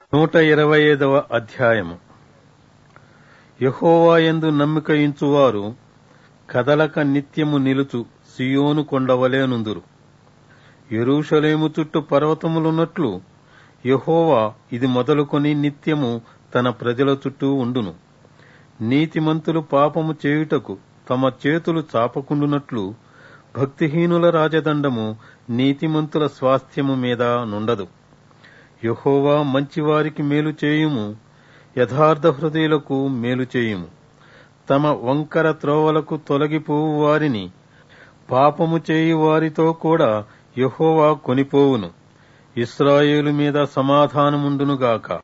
నూట ఇరవై ఐదవ అధ్యాయము యహోవాయందు నమ్మిక ఇంచువారు కదలక నిత్యము నిలుచు సియోను కొండవలేనుందురు యెరూషలేము చుట్టూ పర్వతములున్నట్లు యహోవా ఇది మొదలుకొని నిత్యము తన ప్రజల చుట్టూ ఉండును నీతిమంతులు పాపము చేయుటకు తమ చేతులు చాపకుండునట్లు భక్తిహీనుల రాజదండము నీతిమంతుల స్వాస్థ్యము మీద నుండదు యహోవా మంచివారికి మేలు చేయుము యథార్థ హృదయులకు మేలు చేయుము తమ వంకర త్రోవలకు తొలగిపోవు వారిని పాపము చేయు వారితో కూడా యహోవా కొనిపోవును ఇస్రాయేలు మీద సమాధానముండునుగాక